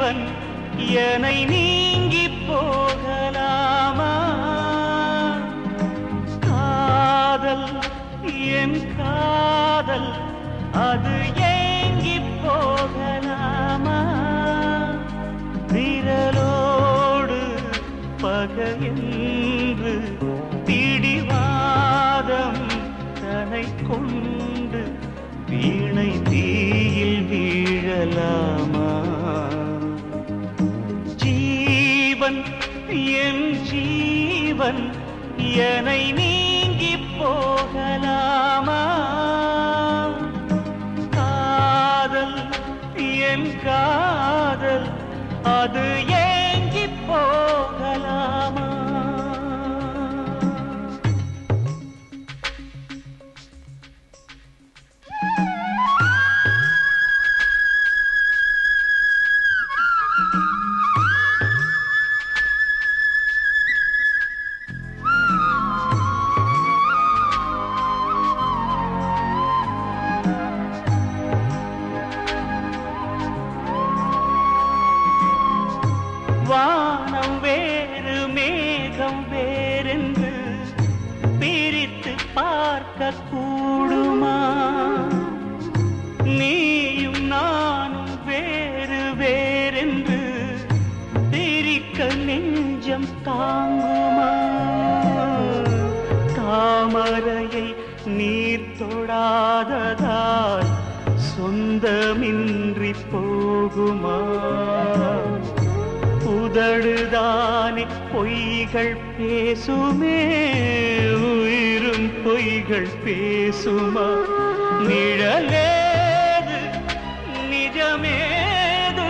ஜீவன் என்னை நீங்கி போகலாமா காதல் என் காதல் அது ஏங்கி போகலாமா விரலோடு பகையென்று பிடிவாதம் தனை கொண்டு வீணை தீயில் வீழலாமா ஜீவன் என் ஜீவன் என்னை நீங்கி போகலாமா காதல் என் காதல் அது ஏங்கி போகலாமா வானம் வேறு மேகம் வேறென்று பிரித்து பார்க்க கூடுமா நீயும் நானும் வேறு வேறென்று பிரிக்க நெஞ்சம் தாங்குமா தாமரையை நீர் தொடாததால் சொந்தமின்றி போகுமா உதடுதானே பொய்கள் பேசுமே உயிரும் பொய்கள் பேசுமா நிழலேது நிஜமேது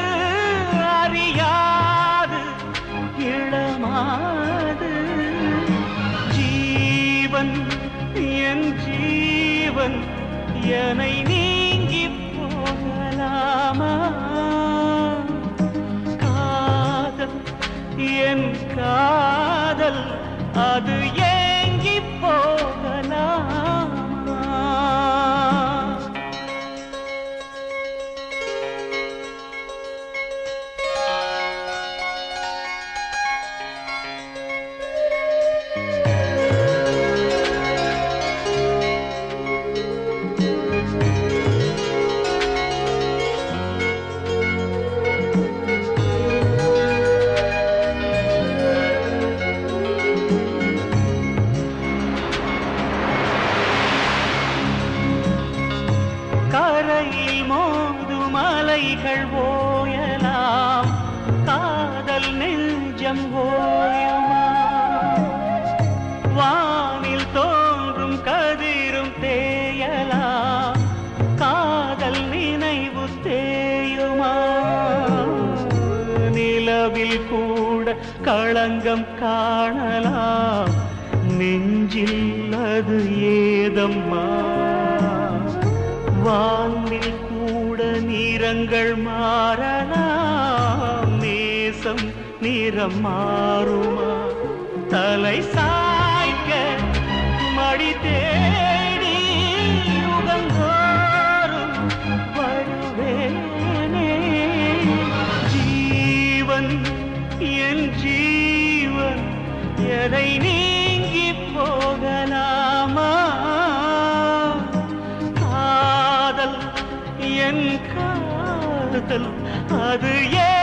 அறியாது இளமாது ஜீவன் என் ஜீவன் என்னை நீங்கி போகலாமா காதல் என் காதல் அது ஏங்கி போகலாமா கரையில் மோதும் அலைகள் ஓயலாம் காதல் நெஞ்சம் ஓயுமா வானில் தோன்றும் கதிரும் தேயலாம் காதல் நினைவு தேயுமா நிலவில் கூட களங்கம் காணலாம் நெஞ்சில் அது ஏதம்மா வானில் கூட நிறங்கள் மாறலாம் நேசம் நிறம் மாறுமா தலை சாய்க்க மடி தேடி யுகந்தோறும் வருவேனே ஜீவன் என் ஜீவன் எதை நீங்கி போகலாமா காதல் என் காதல் அது ஏ